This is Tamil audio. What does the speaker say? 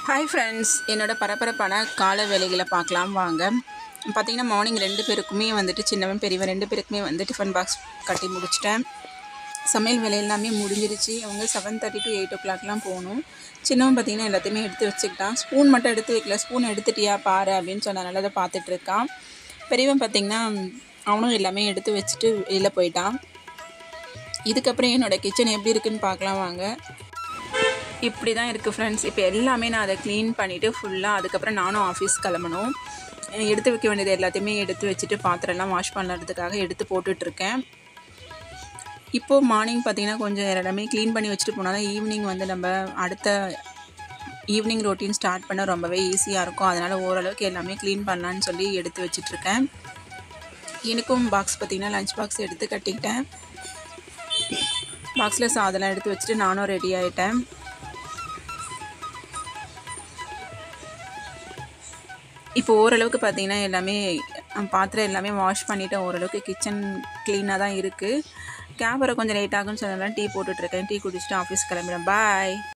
ஹாய் ஃப்ரெண்ட்ஸ் என்னோட பரபரப்பான கால வேலைகளை பார்க்கலாம் வாங்க பார்த்தீங்கன்னா மார்னிங் ரெண்டு பேருக்குமே வந்துட்டு சின்னவன் பெரியவன் ரெண்டு பேருக்குமே வந்து டிஃபன் பாக்ஸ் கட்டி முடிச்சிட்டேன் சமையல் வேலை எல்லாமே முடிஞ்சிருச்சு அவங்க செவன் தேர்ட்டி டு எயிட் ஓ கிளாக்லாம் போகணும் சின்னவன் பார்த்தீங்கன்னா எல்லாத்தையுமே எடுத்து வச்சுக்கிட்டான் ஸ்பூன் மட்டும் எடுத்து வைக்கல ஸ்பூன் எடுத்துட்டியா பாரு அப்படின்னு சொன்னனால அதை பார்த்துட்டு இருக்கான் பெரியவன் பார்த்தீங்கன்னா அவனும் எல்லாமே எடுத்து வச்சுட்டு வெளியில் போயிட்டான் இதுக்கப்புறம் என்னோடய கிச்சன் எப்படி இருக்குன்னு பார்க்கலாம் வாங்க இப்படி தான் இருக்குது ஃப்ரெண்ட்ஸ் இப்போ எல்லாமே நான் அதை க்ளீன் பண்ணிவிட்டு ஃபுல்லாக அதுக்கப்புறம் நானும் ஆஃபீஸ் கிளம்பணும் அஹ் எடுத்து வைக்க வேண்டியது எல்லாத்தையுமே எடுத்து வச்சுட்டு பாத்திரம்லாம் வாஷ் பண்ணுறதுக்காக எடுத்து போட்டுட்ருக்கேன் இப்போது மார்னிங் பார்த்தீங்கன்னா கொஞ்சம் எல்லாமே க்ளீன் பண்ணி வச்சுட்டு போனால் தான் ஈவினிங் வந்து நம்ம அடுத்த ஈவினிங் ரொட்டீன் ஸ்டார்ட் பண்ண ரொம்பவே ஈஸியாக இருக்கும் அதனால் ஓரளவுக்கு எல்லாமே க்ளீன் பண்ணலான்னு சொல்லி எடுத்து வச்சிட்ருக்கேன் எனக்கும் பாக்ஸ் பார்த்திங்கன்னா லஞ்ச் பாக்ஸ் எடுத்து கட்டிக்கிட்டேன் பாக்ஸில் சாதம்லாம் எடுத்து வச்சுட்டு நானும் ரெடி ஆகிட்டேன் இப்போ ஓரளவுக்கு பார்த்தீங்கன்னா எல்லாமே அஹ், பாத்திரம் எல்லாமே வாஷ் பண்ணிவிட்டு ஓரளவுக்கு கிச்சன் க்ளீனாக தான் இருக்குது கேப் வர கொஞ்சம் லேட் ஆகும்னு சொன்னாலும் டீ போட்டுட்ருக்கேன் டீ குடிச்சிட்டு ஆஃபீஸ் கிளம்பிடுறேன் பாய்